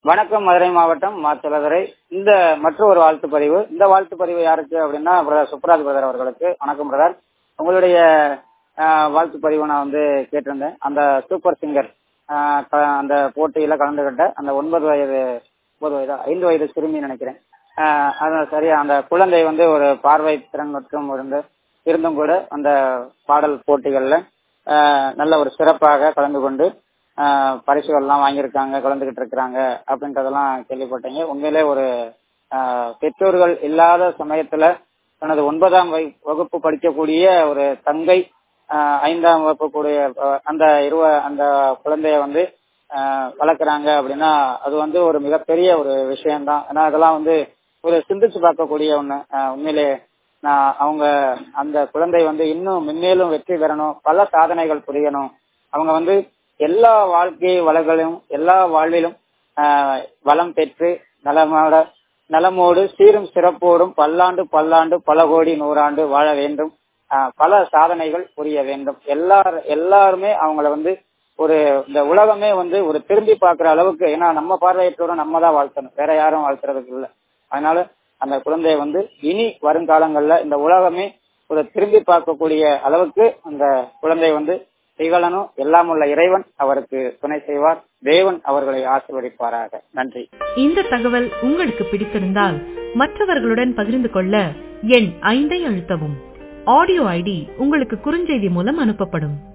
வணக்கம் மதுரை மாவட்டம் மாச்சலதுரை இந்த மற்றொரு வாழ்த்து பதிவு இந்த வாழ்த்து பதிவு யாருக்கு அப்படின்னா பிரதர் சுப்ராஜ் பிரதர் அவர்களுக்கு வணக்கம் பிரதர் உங்களுடைய ஆஹ், வாழ்த்து பதிவு நான் வந்து கேட்டிருந்தேன் அந்த சூப்பர் சிங்கர் ஆஹ், க- அந்த போட்டியில கலந்துகிட்ட அந்த ஒன்பது வயது ஒன்பது வயது ஐந்து வயது சிறுமி நினைக்கிறேன் ஆஹ், அது சரியா அந்த குழந்தை வந்து ஒரு பார்வை திறன் மற்றும் இருந்து இருந்தும் கூட அந்த பாடல் போட்டிகள்ல ஆஹ், நல்ல ஒரு சிறப்பாக கலந்து கொண்டு ஆஹ், பரிசுகள்லாம் வாங்கியிருக்காங்க கலந்துகிட்டு இருக்கிறாங்க அப்படின்றதெல்லாம் கேள்விப்பட்டீங்க உண்மையிலே ஒரு ஆஹ், பெற்றோர்கள் இல்லாத சமயத்துல தனது ஒன்பதாம் வகு- வகுப்பு படிக்கக்கூடிய ஒரு தங்கை ஆஹ், ஐந்தாம் வகுப்பு கூடிய ஆஹ், அந்த இருவ அந்த குழந்தைய வந்து ஆஹ், வளர்க்குறாங்க அப்படின்னா அது வந்து ஒரு மிகப்பெரிய ஒரு விஷயம்தான் ஏன்னா அதெல்லாம் வந்து ஒரு சிந்திச்சு பார்க்கக்கூடிய ஒண்ணு ஆஹ், உண்மையிலே நான் அவங்க அந்த குழந்தை வந்து இன்னும் மென்மேலும் வெற்றி பெறணும் பல சாதனைகள் புரியணும் அவங்க வந்து எல்லா வாழ்க்கை வளங்களும் எல்லா வாழ்விலும் ஆஹ், வளம் பெற்று நலமோட நலமோடு சீரும் சிறப்போடும் பல்லாண்டு பல்லாண்டு பல கோடி நூறாண்டு வாழ வேண்டும் ஆஹ், பல சாதனைகள் புரிய வேண்டும் எல்லார் எல்லாருமே அவங்கள வந்து ஒரு இந்த உலகமே வந்து ஒரு திரும்பி பார்க்கிற அளவுக்கு ஏன்னா நம்ம பார்வையற்றோட நம்ம தான் வாழ்த்தணும் வேற யாரும் வாழ்த்துறதுக்கு இல்லை அதனால அந்த குழந்தைய வந்து இனி வருங்காலங்கள்ல இந்த உலகமே ஒரு திரும்பி பார்க்கக்கூடிய அளவுக்கு அந்த குழந்தை வந்து திகழணும் எல்லாம் உள்ள இறைவன் அவருக்கு துணை செய்வார் தேவன் அவர்களை ஆசீர்வதிப்பாராக நன்றி இந்த தகவல் உங்களுக்கு பிடித்திருந்தால் மற்றவர்களுடன் பகிர்ந்து கொள்ள எண் ஐந்தை அழுத்தவும் ஆடியோ ஐடி உங்களுக்கு குறுஞ்செய்தி மூலம் அனுப்பப்படும்